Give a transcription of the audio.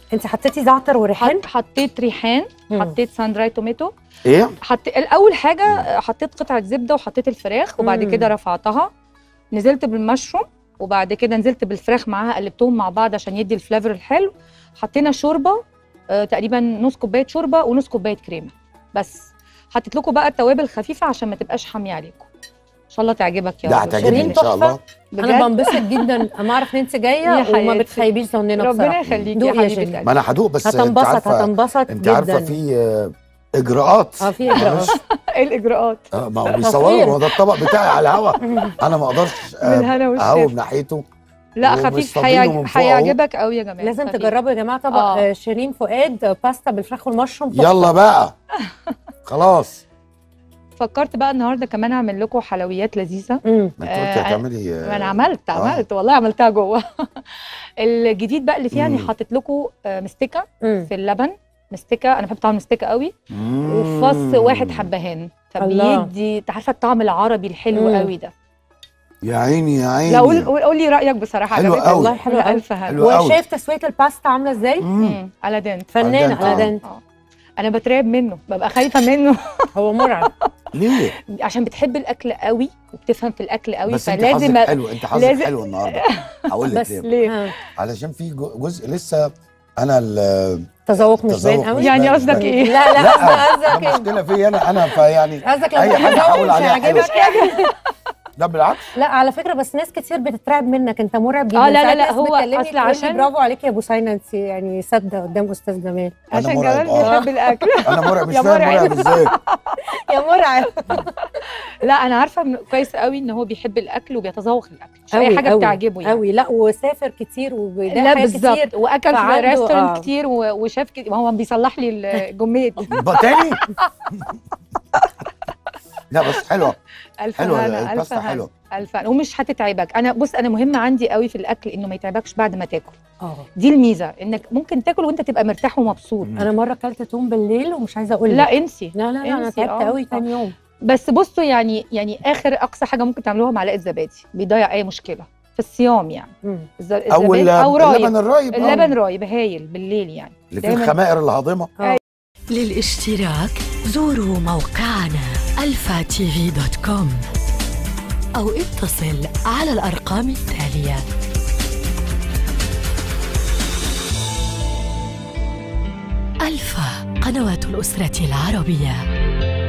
انت حطيتي زعتر وريحان حط حطيت ريحان مم. حطيت سان دراي توميتو ايه حط الاول حاجه حطيت قطعه زبده وحطيت الفراخ وبعد مم. كده رفعتها نزلت بالمشروم وبعد كده نزلت بالفراخ معاها قلبتهم مع بعض عشان يدي الفلافر الحلو حطينا شوربه آه تقريبا نص كوبايه شوربه ونص كوبايه كريمه بس حطيت لكم بقى التوابل خفيفه عشان ما تبقاش حاميه عليكم ان شاء الله تعجبك يا ده رب. هتعجبني شيرين ان شاء الله انا بجد بنبسط جدا اما اعرف ان انت يا جايه وما حياتي. بتخيبيش ظننا ربنا بصراحه يخليكي يا دوقي يا حبيبه شيرين. قلبي ما انا هدوق بس انت هتنبسط عارفه هتنبسط انت جدا عارفه في آه، اجراءات اه في اجراءات ايه الاجراءات آه، ما هو بيصوروا ما هو ده الطبق بتاعي على الهوا انا ما اقدرش آه، بالهنا اهوب والشفا ناحيته لا ومش خفيف فاضينه هيعج- من فوق أهو. هيعجبك قوي يا جماعه لازم خفيف. تجربوا يا جماعه طبق آه. آه. شيرين فؤاد آه، باستا بالفراخ والمشروم تحفة. يلا بقى خلاص فكرت بقى النهارده كمان اعمل لكم حلويات لذيذه ما انت قلتي آه، هتعملي آه، ما انا عملت آه. عملت والله عملتها جوه الجديد بقى اللي فيها اني مم. حاطط لكم آه، مستكه مم. في اللبن مستكه انا بحب طعم المستكه قوي مم. وفص واحد حبهان الله. فبيدي انت عارفه الطعم العربي الحلو مم. قوي ده يا عيني يا عيني لا قول قول قول لي رايك بصراحه حلو عجبتك؟ قوي. والله حلو لا، قوي الف هنا حلو قوي. وشايف تسويه الباستا عامله ازاي مم. مم، على دنت فنان على دنت، على آه. دنت آه. انا بترعب منه ببقى خايفه منه هو مرعب ليه عشان بتحب الاكل قوي وبتفهم في الاكل قوي بس انت فلازم حظك أ- حلو انت حظك لازم- حلو النهارده هقول لك بس ليه ليه آه. علشان في جو- جزء لسه انا ال- تذوق مش التذوق باين قوي مش يعني باين، مش قصدك باين. ايه لا لا لا قصدك ده ايه مشكله فيا انا انا فيعني قصدك لو اي كنت حاجه متذوق هقول مش عليها حلو هيعجبك لا بالعكس لا على فكره بس ناس كتير بتترعب منك انت مرعب جدا آه، لا، لا، ساعات لا، ناس هو بتكلمني أصل تقول لي عشان- برافو عليك يا ابو ساينه انت يعني سادة قدام استاذ جمال أنا عشان مرعب، كمان آه. بيحب الاكل انا مرعب مش يا فاهم مرعب. مرعب ازاي يا مرعب لا انا عارفه من- كويس قوي ان هو بيحب الاكل وبيتذوق الاكل مش اي أوي، حاجه أوي، بتعجبه يعني قوي لا وسافر كتير وده لا حاجات كتير بالظبط واكل في فعنده- ريستورانت آه. كتير و- وشاف كتير ما هو بيصلح لي الجميت بقى تاني لا بس حلوه الف حلوه هنا الف الباستا هنا حلوه الف هنا ومش هتتعبك انا بص انا مهم عندي قوي في الاكل انه ما يتعبكش بعد ما تاكل اه دي الميزه انك ممكن تاكل وانت تبقى مرتاح ومبسوط مم. انا مره اكلت توم بالليل ومش عايزه اقول لك لا انسي لا لا لا انا انسي، تعبت آه، قوي آه. تاني يوم بس بصوا يعني يعني اخر اقصى حاجه ممكن تعملوها معلقه زبادي بيضيع اي مشكله في الصيام يعني مم. الز- او الزبادي ال- او رايب اللبن الرايب آه. اللبن رايب هايل بالليل يعني اللي فيه دايماً. الخمائر الهاضمه للاشتراك زوروا موقعنا الفا تي في دوت كوم أو اتصل على الأرقام التالية ألفا قنوات الأسرة العربية